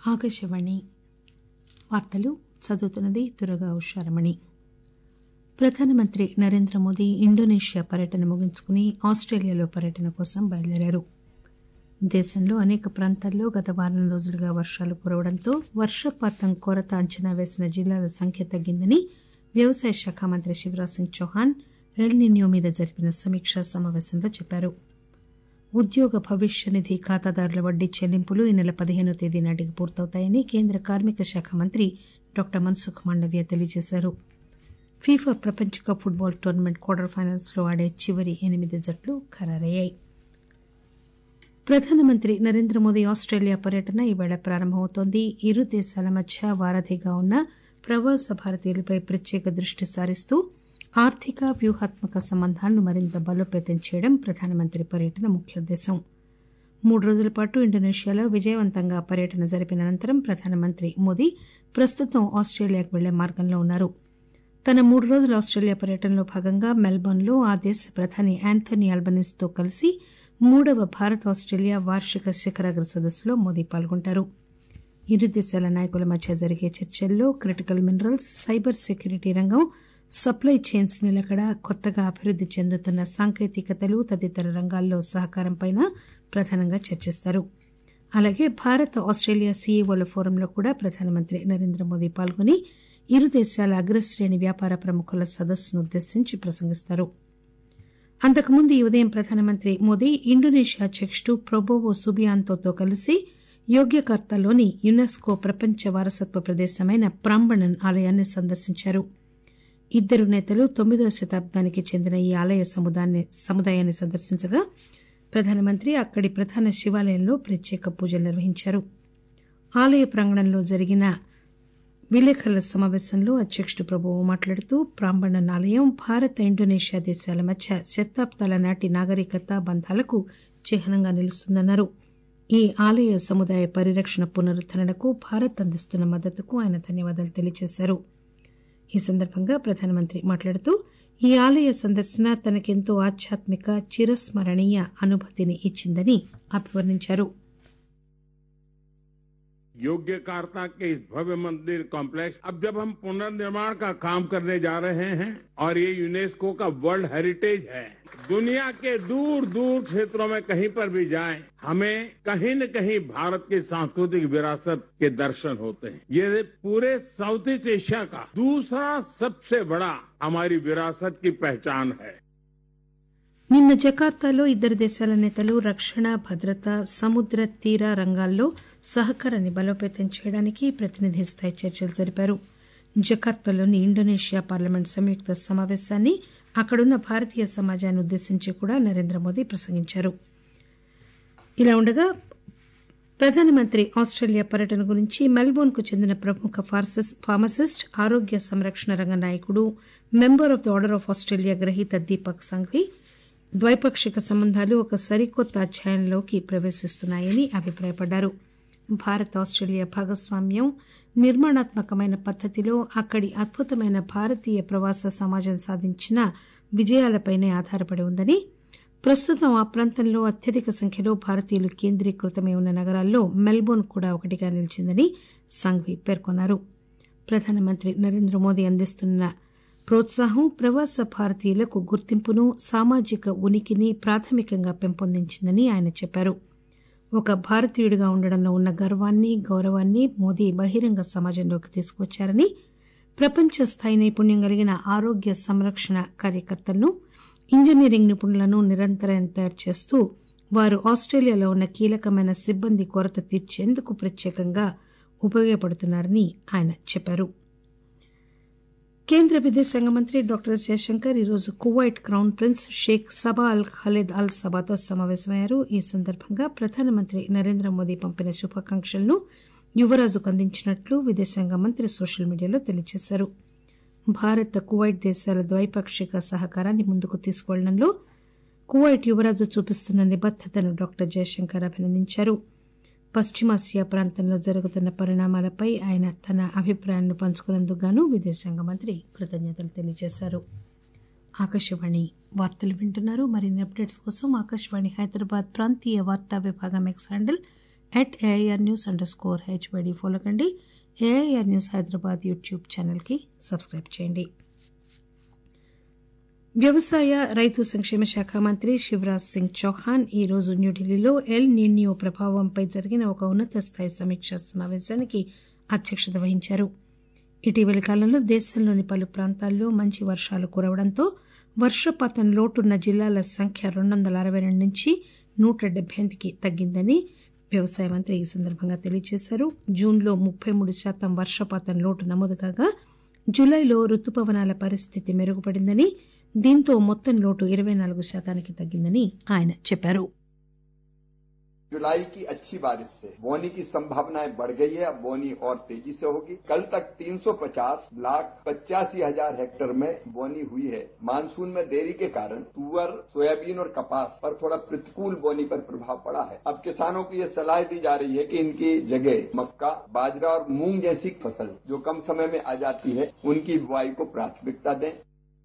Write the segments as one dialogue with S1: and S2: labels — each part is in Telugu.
S1: ఆకాశవాణి వార్తలు చదువుతున్నది దురగా ఉషారమణి ప్రధానమంత్రి నరేంద్ర మోదీ ఇండోనేషియా పర్యటన ముగించుకుని ఆస్టేలియాలో పర్యటన కోసం బయలుదేరారు దేశంలో అనేక ప్రాంతాల్లో గత వారం రోజులుగా వర్షాలు కురవడంతో వర్షపాతం కొరత అంచనా వేసిన జిల్లాల సంఖ్య తగ్గిందని వ్యవసాయ శాఖ మంత్రి శివరాజ్ సింగ్ చౌహాన్ ఎల్ నిన్యో మీద జరిపిన సమీక్షా సమావేశంలో చెప్పారు ఉద్యోగ భవిష్య నిధి ఖాతాదారుల వడ్డీ చెల్లింపులు ఈ నెల పదిహేనో తేదీ నాటికి పూర్తవుతాయని కేంద్ర కార్మిక శాఖ మంత్రి డాక్టర్ మన్సుఖ్ మాండవ్య తెలియజేశారు ఫీఫా ప్రపంచ cup football tournament quarter finals లో ఆడే చివరి ఎనిమిది జట్లు ఖరారయ్యాయి ప్రధానమంత్రి నరేంద్ర మోదీ ఆస్టేలియా పర్యటన ఈవేళ ప్రారంభమవుతోంది ఇరు దేశాల మధ్య వారధిగా ఉన్న ప్రవాస భారతీయులపై ప్రత్యేక దృష్టి సారిస్తూ ఆర్థిక వ్యూహాత్మక సంబంధాలను మరింత బలోపేతం చేయడం ప్రధానమంత్రి పర్యటన ముఖ్యోద్దేశం మూడు రోజుల పాటు ఇండోనేషియాలో విజయవంతంగా పర్యటన జరిపిన అనంతరం ప్రధానమంత్రి మోదీ ప్రస్తుతం ఆస్టేలియాకు వెళ్లే మార్గంలో ఉన్నారు తన మూడు రోజుల ఆస్టేలియా పర్యటనలో భాగంగా మెల్బోర్న్ లో ఆ దేశ ప్రధాని యాంథనీ అల్బనీస్ తో కలిసి మూడవ భారత్ ఆస్టేలియా వార్షిక శిఖరాగ్ర సదస్సులో మోదీ పాల్గొంటారు ఇరు దేశాల నాయకుల మధ్య జరిగే చర్చల్లో క్రిటికల్ మినరల్స్ సైబర్ సెక్యూరిటీ రంగం సప్లై చైన్స్ నిలకడ కొత్తగా అభివృద్ది చెందుతున్న సాంకేతికతలు తదితర రంగాల్లో సహకారంపై ప్రధానంగా చర్చిస్తారు అలాగే భారత్ ఆస్టేలియా సీఈఓల ఫోరంలో కూడా ప్రధానమంత్రి నరేంద్ర మోదీ పాల్గొని ఇరు దేశాల అగ్రశ్రేణి వ్యాపార ప్రముఖుల సదస్సును ఉద్దేశించి ప్రసంగిస్తారు అంతకుముందు ఈ ఉదయం ప్రధానమంత్రి మోదీ ఇండోనేషియా అధ్యకుడు ప్రొబోవో సుబియాంతోతో కలిసి యోగ్యకర్తాలోని యునెస్కో ప్రపంచ వారసత్వ ప్రదేశమైన ప్రాంబణన్ ఆలయాన్ని సందర్శించారు ఇద్దరు నేతలు తొమ్మిదవ శతాబ్దానికి చెందిన ఈ ఆలయ సముదాయాన్ని సందర్శించగా ప్రధానమంత్రి అక్కడి ప్రధాన శివాలయంలో ప్రత్యేక పూజలు నిర్వహించారు ఆలయ ప్రాంగణంలో జరిగిన విలేకరుల సమావేశంలో అధ్యకుడు ప్రభువు మాట్లాడుతూ ప్రాంబణన్ ఆలయం భారత్ ఇండోనేషియా దేశాల మధ్య శతాబ్దాల నాటి నాగరికత బంధాలకు చిహ్నంగా నిలుస్తుందన్నారు ఈ ఆలయ సముదాయ పరిరక్షణ పునరుద్దరణకు భారత్ అందిస్తున్న మద్దతుకు ఆయన ధన్యవాదాలు తెలియజేశారు ఈ సందర్భంగా ప్రధానమంత్రి మాట్లాడుతూ ఈ ఆలయ సందర్శన తనకెంతో ఆధ్యాత్మిక చిరస్మరణీయ అనుభూతిని ఇచ్చిందని అభివర్ణించారు
S2: योग्यकार्ता के इस भव्य मंदिर कॉम्प्लेक्स अब जब हम पुनर्निर्माण का काम करने जा रहे हैं और ये यूनेस्को का वर्ल्ड हेरिटेज है दुनिया के दूर दूर क्षेत्रों में कहीं पर भी जाएं हमें कहीं न कहीं भारत की सांस्कृतिक विरासत के दर्शन होते हैं ये पूरे साउथ ईस्ट एशिया का दूसरा सबसे बड़ा हमारी विरासत की पहचान है
S1: నిన్న జకార్తాలో ఇద్దరు దేశాల నేతలు రక్షణ భద్రత సముద్ర తీర రంగాల్లో సహకారాన్ని బలోపేతం చేయడానికి ప్రతినిధి స్థాయి చర్చలు జరిపారు జకార్తాలోని ఇండోనేషియా పార్లమెంట్ సంయుక్త సమావేశాన్ని అక్కడున్న భారతీయ సమాజాన్ని ఉద్దేశించి కూడా నరేంద్ర మోదీ ప్రసంగించారు ఇలా ఉండగా ప్రధానమంత్రి ఆస్టేలియా పర్యటన గురించి మెల్బోర్న్ కు చెందిన ప్రముఖ ఫార్మసిస్ట్ ఆరోగ్య సంరక్షణ రంగ నాయకుడు Member of the Order of Australia గ్రహీత దీపక్ సంఘ్వి ద్వైపాక్షిక సంబంధాలు ఒక సరికొత్త అధ్యాయంలోకి ప్రవేశిస్తున్నాయని అభిప్రాయపడ్డారు భారత్ ఆస్టేలియా భాగస్వామ్యం నిర్మాణాత్మకమైన పద్దతిలో అక్కడి అద్భుతమైన భారతీయ ప్రవాస సమాజం సాధించిన విజయాలపైనే ఆధారపడి ఉందని ప్రస్తుతం ఆ ప్రాంతంలో అత్యధిక సంఖ్యలో భారతీయులు కేంద్రీకృతమై ఉన్న నగరాల్లో మెల్బోర్న్ కూడా ఒకటిగా నిలిచిందని సంఘ్వి పేర్కొన్నారు ప్రధానమంత్రి నరేంద్ర మోదీ అందిస్తున్న ప్రోత్సాహం ప్రవాస భారతీయులకు గుర్తింపును సామాజిక ఉనికిని ప్రాథమికంగా పెంపొందించిందని ఆయన చెప్పారు ఒక భారతీయుడిగా ఉండడంలో ఉన్న గర్వాన్ని గౌరవాన్ని మోదీ బహిరంగ సమాజంలోకి తీసుకువచ్చారని ప్రపంచ స్థాయి నైపుణ్యం కలిగిన ఆరోగ్య సంరక్షణ కార్యకర్తలను ఇంజనీరింగ్ నిపుణులను నిరంతరం తయారు చేస్తూ వారు ఆస్టేలియాలో ఉన్న కీలకమైన సిబ్బంది కొరత తీర్చేందుకు ప్రత్యేకంగా ఉపయోగపడుతున్నారని ఆయన చెప్పారు కేంద్ర విదేశాంగ మంత్రి డాక్టర్ ఎస్ జయశంకర్ ఈరోజు Kuwait crown prince Sheikh Sabah Al Khalid Al సబాతో సమావేశమయ్యారు ఈ సందర్భంగా ప్రధానమంత్రి నరేంద్ర మోదీ పంపిన శుభాకాంక్షలను యువరాజుకు అందించినట్లు విదేశాంగ మంత్రి సోషల్ మీడియాలో తెలియజేశారు భారత్ కువైట్ దేశాల ద్వైపాక్షిక సహకారాన్ని ముందుకు తీసుకువెళ్లడంలో కువైట్ యువరాజు చూపిస్తున్న నిబద్దతను డాక్టర్ జయశంకర్ అభినందించారు పశ్చిమాసియా ప్రాంతంలో జరుగుతున్న పరిణామాలపై ఆయన తన అభిప్రాయాలను పంచుకున్నందుకు గాను విదేశాంగ మంత్రి కృతజ్ఞతలు తెలియజేశారు ఆకాశవాణి వార్తలు వింటున్నారు మరిన్ని అప్డేట్స్ కోసం ఆకాశవాణి హైదరాబాద్ ప్రాంతీయ వార్తా విభాగం X handle at AIR news underscore HYD follow కండి ఏఐఆర్ న్యూస్ హైదరాబాద్ యూట్యూబ్ ఛానల్కి సబ్స్క్రైబ్ చేయండి వ్యవసాయ రైతు సంక్షేమ శాఖ మంత్రి శివరాజ్ సింగ్ చౌహాన్ ఈ రోజు న్యూఢిల్లీలో ఎల్ నిన్యో ప్రభావంపై జరిగిన ఒక ఉన్నత స్థాయి సమీక్షా సమావేశానికి అధ్యక్షత వహించారు ఇటీవలి కాలంలో దేశంలోని పలు ప్రాంతాల్లో మంచి వర్షాలు కురవడంతో వర్షపాతం లోటున్న జిల్లాల సంఖ్య రెండు వందల అరవై రెండు నుంచి నూట డెబ్బై ఎనిమిదికి తగ్గిందని వ్యవసాయ మంత్రి ఈ సందర్భంగా తెలియజేశారు జూన్లో ముప్పై మూడు శాతం వర్షపాతం లోటు నమోదు కాగా జులైలో రుతుపవనాల పరిస్థితి మెరుగుపడిందని దీంతో మొత్తం లోటు ఇరవై నాలుగు శాతానికి తగ్గిందని ఆయన చెప్పారు
S3: जुलाई की अच्छी बारिश से बोनी की संभावनाएं बढ़ गई है अब बोनी और तेजी से होगी कल तक 350 लाख पचासी हजार हेक्टेयर में बोनी हुई है मानसून में देरी के कारण तुअर सोयाबीन और कपास पर थोड़ा प्रतिकूल बोनी पर प्रभाव पड़ा है अब किसानों को ये सलाह दी जा रही है कि इनकी जगह मक्का बाजरा और मूंग जैसी फसल जो कम समय में आ जाती है उनकी बुआई को प्राथमिकता दें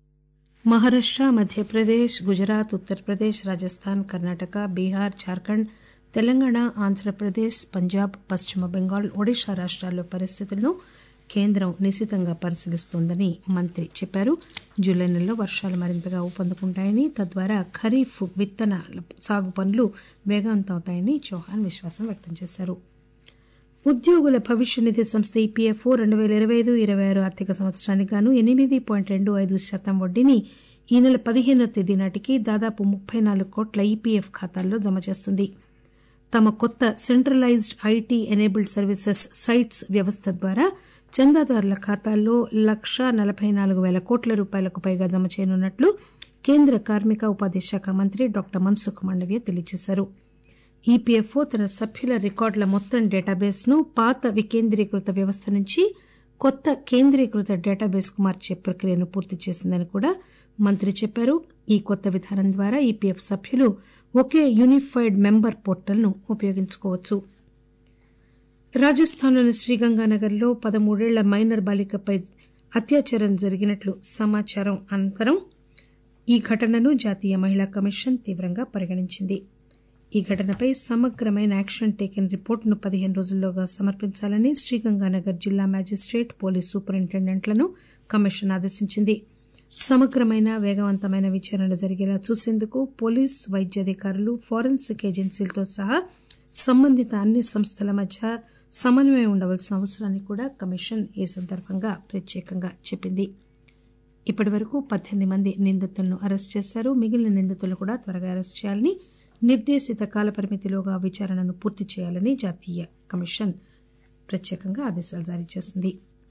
S1: మహారాష్ట మధ్యప్రదేశ్ గుజరాత్ ఉత్తరప్రదేశ్ రాజస్థాన్ కర్ణాటక బీహార్ జార్ఖండ్ తెలంగాణ ఆంధ్రప్రదేశ్ పంజాబ్ పశ్చిమ బెంగాల్ ఒడిశా రాష్ట్రాల్లో పరిస్థితులను కేంద్రం నిశితంగా పరిశీలిస్తోందని మంత్రి చెప్పారు జూలై నెలలో వర్షాలు మరింతగా ఊపందుకుంటాయని తద్వారా ఖరీఫ్ విత్తన సాగు పనులు వేగవంతమవుతాయని చౌహాన్ విశ్వాసం వ్యక్తం చేశారు ఉద్యోగుల భవిష్య నిధి సంస్థ ఈపీఎఫ్ఓ రెండు పేల ఇరవై ఐదు ఇరవై ఆరు ఆర్థిక సంవత్సరానికి గాను ఎనిమిది పాయింట్ రెండు ఐదు శాతం వడ్డీని ఈ నెల పదిహేనో తేదీ నాటికి దాదాపు ముప్పై నాలుగు కోట్ల ఈపీఎఫ్ ఖాతాల్లో జమ చేస్తుంది తమ కొత్త centralised IT enabled services sites వ్యవస్థ ద్వారా చందాదారుల ఖాతాల్లో లక్ష నలబై నాలుగు పేల కోట్ల రూపాయలకు పైగా జమ చేయనున్నట్లు కేంద్ర కార్మిక ఉపాధి శాఖ మంత్రి డాక్టర్ మన్సుఖ్ మాండవ్య తెలియజేశారు ఈపీఎఫ్ఓ తన సభ్యుల రికార్డుల మొత్తం డేటాబేస్ ను పాత వికేంద్రీకృత వ్యవస్థ నుంచి కొత్త కేంద్రీకృత డేటాబేస్ కు మార్చే ప్రక్రియను పూర్తి చేసిందని కూడా మంత్రి చెప్పారు ఈ కొత్త విధానం ద్వారా ఈపీఎఫ్ సభ్యులు ఒకే యూనిఫైడ్ మెంబర్ పోర్టల్ ను ఉపయోగించుకోవచ్చు రాజస్థాన్లోని శ్రీగంగానగర్లో పదమూడేళ్ల మైనర్ బాలికపై అత్యాచారం జరిగినట్లు సమాచారం అనంతరం ఈ ఘటనను జాతీయ మహిళా కమిషన్ తీవ్రంగా పరిగణించింది ఈ ఘటనపై సమగ్రమైన యాక్షన్ టేకెన్ రిపోర్టును పదిహేను రోజుల్లోగా సమర్పించాలని శ్రీగంగానగర్ జిల్లా మేజిస్టేట్ పోలీస్ సూపరింటెండెంట్లను కమిషన్ ఆదేశించింది సమగ్రమైన వేగవంతమైన విచారణ జరిగేలా చూసేందుకు పోలీస్ వైద్యాధికారులు ఫోరెన్సిక్ ఏజెన్సీలతో సహా సంబంధిత అన్ని సంస్థల మధ్య సమన్వయం ఉండవలసిన అవసరాన్ని కూడా కమిషన్ ఈ సందర్భంగా ప్రత్యేకంగా చెప్పింది ఇప్పటి వరకు పద్దెనిమిది మంది నిందితులను అరెస్ట్ చేశారు మిగిలిన నిందితులను కూడా త్వరగా అరెస్ట్ చేయాలని నిర్దేశిత కాలపరిమితిలోగా విచారణను పూర్తి చేయాలని జాతీయ కమిషన్ ప్రత్యేకంగా ఆదేశాలు జారీ చేసింది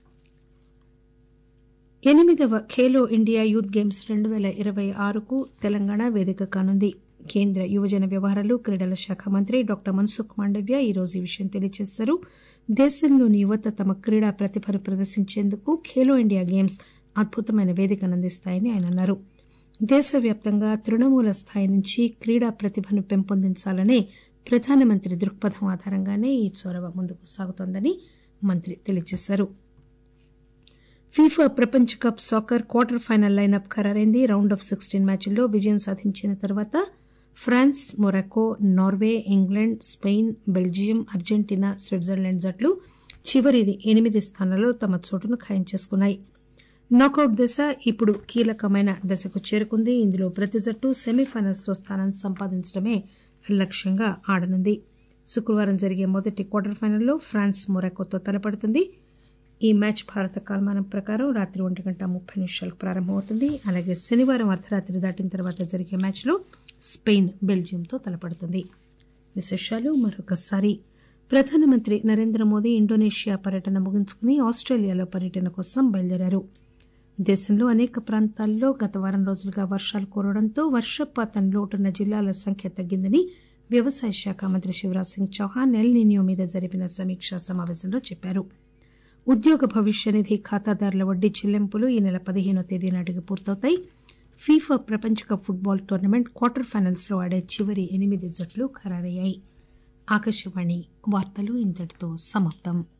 S1: ఎనిమిదవ ఖేలో ఇండియా యూత్ గేమ్స్ రెండు పేల ఇరవై ఆరుకు తెలంగాణ వేదిక కానుంది కేంద్ర యువజన వ్యవహారాలు క్రీడల శాఖ మంత్రి డాక్టర్ మన్సుఖ్ మాండవ్య ఈ రోజు ఈ విషయం తెలియజేశారు దేశంలోని యువత తమ క్రీడా ప్రతిభను ప్రదర్శించేందుకు ఖేలో ఇండియా గేమ్స్ అద్భుతమైన వేదికను అందిస్తాయని ఆయన అన్నారు దేశవ్యాప్తంగా తృణమూల స్థాయి నుంచి క్రీడా ప్రతిభను పెంపొందించాలనే ప్రధానమంత్రి దృక్పథం ఆధారంగానే ఈ చొరవ ముందుకు సాగుతోందని మంత్రి తెలియజేశారు ఫీఫా ప్రపంచ cup soccer quarter final lineup ఖరారైంది రౌండ్ ఆఫ్ సిక్స్టీన్ మ్యాచ్ల్లో విజయం సాధించిన తర్వాత France Morocco Norway England Spain Belgium Argentina Switzerland జట్లు చివరి ఎనిమిది స్థానాల్లో తమ చోటును ఖాయం చేసుకున్నాయి నాకౌట్ దశ ఇప్పుడు కీలకమైన దశకు చేరుకుంది ఇందులో ప్రతి జట్టు సెమీఫైనల్స్ లో స్థానం సంపాదించడమే లక్ష్యంగా ఆడనుంది శుక్రవారం జరిగే మొదటి క్వార్టర్ ఫైనల్లో ఫ్రాన్స్ మొరాకోతో తలపడుతుంది ఈ మ్యాచ్ భారత కాలమానం ప్రకారం రాత్రి ఒంటి గంట ముప్పై నిమిషాలకు ప్రారంభమవుతుంది అలాగే శనివారం అర్ధరాత్రి దాటిన తర్వాత జరిగే మ్యాచ్లో స్పెయిన్ బెల్జియంతో తలపడుతుంది విశేషాలు మరొకసారి ప్రధానమంత్రి నరేంద్ర మోదీ ఇండోనేషియా పర్యటన ముగించుకుని ఆస్ట్రేలియాలో పర్యటన కోసం బయలుదేరారు దేశంలో అనేక ప్రాంతాల్లో గత వారం రోజులుగా వర్షాలు కురవడంతో వర్షపాతం లోటున్న జిల్లాల సంఖ్య తగ్గిందని వ్యవసాయ శాఖ మంత్రి శివరాజ్ సింగ్ చౌహాన్ ఎల్ నినియో మీద జరిపిన సమీక్షా సమావేశంలో చెప్పారు ఉద్యోగ భవిష్య నిధి ఖాతాదారుల వడ్డీ చెల్లింపులు ఈ నెల పదిహేనో తేదీ నాటికి పూర్తవుతాయి ఫీఫా ప్రపంచ cup football tournament quarter finals లో ఆడే చివరి ఎనిమిది జట్లు ఖరారయ్యాయి ఆకాశవాణి వార్తలు ఇంతటితో సమాప్తం